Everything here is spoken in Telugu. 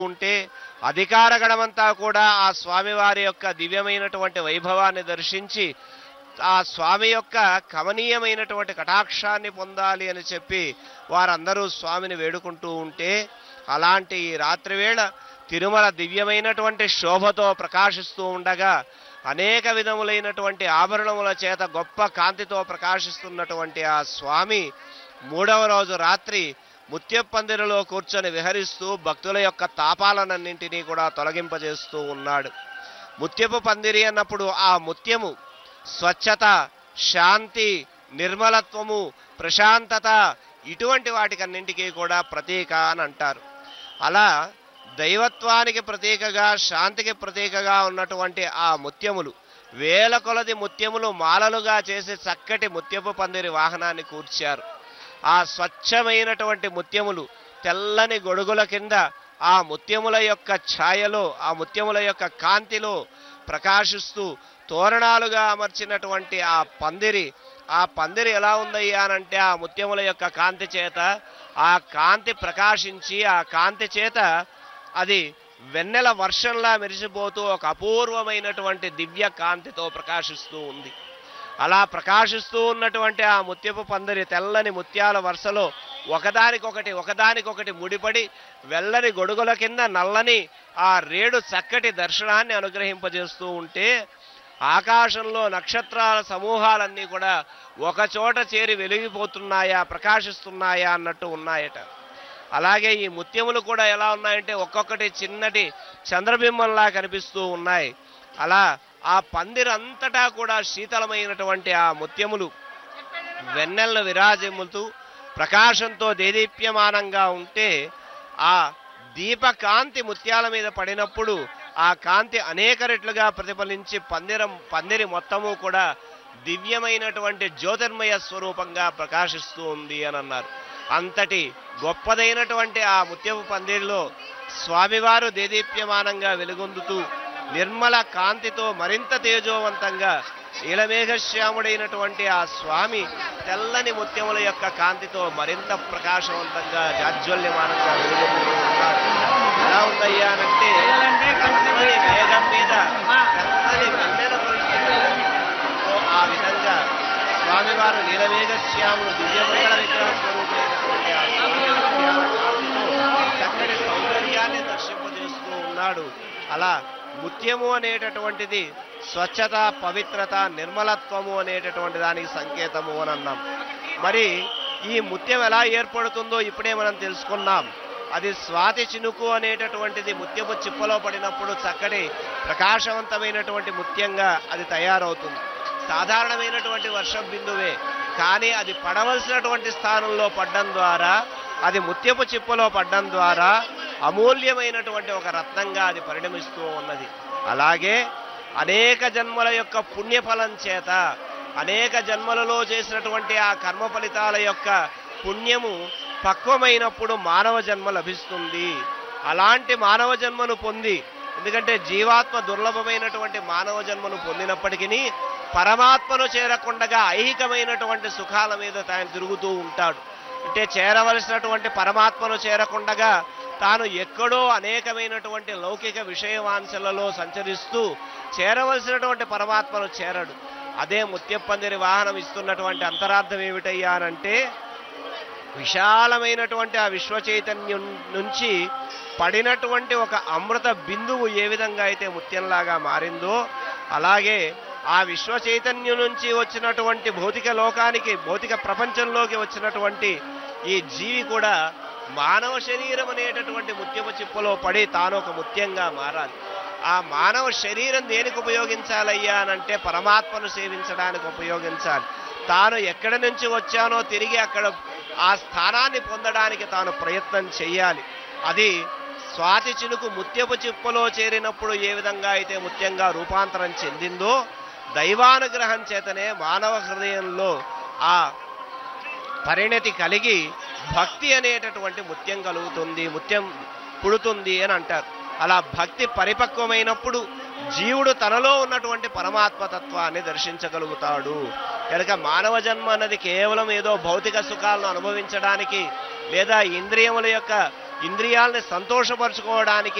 ఉంటే అధికార గణమంతా కూడా ఆ స్వామివారి యొక్క దివ్యమైనటువంటి వైభవాన్ని దర్శించి ఆ స్వామి యొక్క కమనీయమైనటువంటి కటాక్షాన్ని పొందాలి అని చెప్పి వారందరూ స్వామిని వేడుకుంటూ ఉంటే అలాంటి ఈ రాత్రివేళ తిరుమల దివ్యమైనటువంటి శోభతో ప్రకాశిస్తూ ఉండగా అనేక విధములైనటువంటి ఆభరణముల చేత గొప్ప కాంతితో ప్రకాశిస్తున్నటువంటి ఆ స్వామి మూడవ రోజు రాత్రి ముత్యప్పందిరిలో కూర్చొని విహరిస్తూ భక్తుల యొక్క తాపాలనన్నింటినీ కూడా తొలగింపజేస్తూ ఉన్నాడు ముత్యపు పందిరి అన్నప్పుడు ఆ ముత్యము స్వచ్ఛత శాంతి నిర్మలత్వము ప్రశాంతత ఇటువంటి వాటికన్నింటికీ కూడా ప్రతీక అని అంటారు అలా దైవత్వానికి ప్రతీకగా శాంతికి ప్రతీకగా ఉన్నటువంటి ఆ ముత్యములు వేల కొలది ముత్యములు మాలలుగా చేసి చక్కటి ముత్యపు పందిరి వాహనాన్ని కూర్చారు ఆ స్వచ్ఛమైనటువంటి ముత్యములు తెల్లని గొడుగుల కింద ఆ ముత్యముల యొక్క ఛాయలో ఆ ముత్యముల యొక్క కాంతిలో ప్రకాశిస్తూ తోరణాలుగా అమర్చినటువంటి ఆ పందిరి ఆ పందిరి ఎలా ఉందయ్యా అనంటే ఆ ముత్యముల యొక్క కాంతి చేత ఆ కాంతి ప్రకాశించి ఆ కాంతి చేత అది వెన్నెల వర్షంలా మెరిసిపోతూ ఒక అపూర్వమైనటువంటి దివ్య కాంతితో ప్రకాశిస్తూ ఉంది అలా ప్రకాశిస్తూ ఉన్నటువంటి ఆ ముత్యపు పందిరి తెల్లని ముత్యాల వరుసలో ఒకదానికొకటి ఒకదానికొకటి ముడిపడి వెల్లని గొడుగుల కింద నల్లని ఆ రేడు చక్కటి దర్శనాన్ని అనుగ్రహింపజేస్తూ ఉంటే ఆకాశంలో నక్షత్రాల సమూహాలన్నీ కూడా ఒక చోట చేరి వెలిగిపోతున్నాయా ప్రకాశిస్తున్నాయా అన్నట్టు ఉన్నాయట అలాగే ఈ ముత్యములు కూడా ఎలా ఉన్నాయంటే ఒక్కొక్కటి చిన్నటి చంద్రబింబంలా కనిపిస్తూ ఉన్నాయి అలా ఆ పందిరంతటా కూడా శీతలమైనటువంటి ఆ ముత్యములు వెన్నెలను విరాజిమ్ముతూ ప్రకాశంతో దేదీప్యమానంగా ఉంటే ఆ దీపకాంతి ముత్యాల మీద పడినప్పుడు ఆ కాంతి అనేక రెట్లుగా ప్రతిఫలించి పందిరం పందిరి మొత్తము కూడా దివ్యమైనటువంటి జ్యోతిర్మయ స్వరూపంగా ప్రకాశిస్తూ ఉంది అని అన్నారు అంతటి గొప్పదైనటువంటి ఆ ముత్యపు పందిరిలో స్వామివారు దేదీప్యమానంగా వెలుగొందుతూ నిర్మల కాంతితో మరింత తేజోవంతంగా నీలమేఘశ్యాముడైనటువంటి ఆ స్వామి తెల్లని ముత్యముల యొక్క కాంతితో మరింత ప్రకాశవంతంగా జాజ్వల్యమానంగా వెలుగొందుతూ ఉన్నారు ఎలా ఉందయ్యా అనంటే తెల్లని మేఘం మీద తెల్లని వెన్నెల కురిసినట్టు ఆ విధంగా స్వామివారు నీలమేఘశ్యాముడు దివ్యమంగళ విగ్రహ స్వరూపుడైనటువంటి ఆ స్వామి ముత్యాల కాంతితో చక్కటి సౌందర్యాన్ని దర్శింపజేస్తూ ఉన్నాడు అలా ముత్యము అనేటటువంటిది స్వచ్ఛత పవిత్రత నిర్మలత్వము అనేటటువంటి దానికి సంకేతము అని అన్నాం మరి ఈ ముత్యం ఎలా ఏర్పడుతుందో ఇప్పుడే మనం తెలుసుకున్నాం అది స్వాతి చినుకు అనేటటువంటిది ముత్యపు చిప్పలో పడినప్పుడు చక్కటి ప్రకాశవంతమైనటువంటి ముత్యంగా అది తయారవుతుంది సాధారణమైనటువంటి వర్షం బిందువే కానీ అది పడవలసినటువంటి స్థానంలో పడ్డం ద్వారా అది ముత్యపు చిప్పలో పడ్డం ద్వారా అమూల్యమైనటువంటి ఒక రత్నంగా అది పరిణమిస్తూ ఉన్నది అలాగే అనేక జన్మల యొక్క పుణ్యఫలం చేత అనేక జన్మలలో చేసినటువంటి ఆ కర్మ ఫలితాల యొక్క పుణ్యము పక్వమైనప్పుడు మానవ జన్మ లభిస్తుంది అలాంటి మానవ జన్మను పొంది ఎందుకంటే జీవాత్మ దుర్లభమైనటువంటి మానవ జన్మను పొందినప్పటికీ పరమాత్మను చేరకుండగా ఐహికమైనటువంటి సుఖాల మీద తాను తిరుగుతూ ఉంటాడు అంటే చేరవలసినటువంటి పరమాత్మను చేరకుండగా తాను ఎక్కడో అనేకమైనటువంటి లౌకిక విషయవాంశలలో సంచరిస్తూ చేరవలసినటువంటి పరమాత్మను చేరడు అదే ముత్యప్పందిరి వాహనం ఇస్తున్నటువంటి అంతరార్థం ఏమిటయ్యా అనంటే విశాలమైనటువంటి ఆ విశ్వ చైతన్యం నుంచి పడినటువంటి ఒక అమృత బిందువు ఏ విధంగా అయితే ముత్యంలాగా మారిందో అలాగే ఆ విశ్వ చైతన్యం నుంచి వచ్చినటువంటి భౌతిక లోకానికి భౌతిక ప్రపంచంలోకి వచ్చినటువంటి ఈ జీవి కూడా మానవ శరీరం అనేటటువంటి ముత్యపు చిప్పలో పడి తాను ఒక ముత్యంగా మారాలి ఆ మానవ శరీరం దేనికి ఉపయోగించాలయ్యా అనంటే పరమాత్మను సేవించడానికి ఉపయోగించాలి తాను ఎక్కడి నుంచి వచ్చానో తిరిగి అక్కడ ఆ స్థానాన్ని పొందడానికి తాను ప్రయత్నం చెయ్యాలి అది స్వాతి చినుకు ముత్యపు చిప్పలో చేరినప్పుడు ఏ విధంగా అయితే ముత్యంగా రూపాంతరం చెందిందో దైవానుగ్రహం చేతనే మానవ హృదయంలో ఆ పరిణతి కలిగి భక్తి అనేటటువంటి ముత్యం కలుగుతుంది ముత్యం పుడుతుంది అని అంటారు అలా భక్తి పరిపక్వమైనప్పుడు జీవుడు తనలో ఉన్నటువంటి పరమాత్మతత్వాన్ని దర్శించగలుగుతాడు కనుక మానవ జన్మ అన్నది కేవలం ఏదో భౌతిక సుఖాలను అనుభవించడానికి లేదా ఇంద్రియముల యొక్క ఇంద్రియాలని సంతోషపరచుకోవడానికి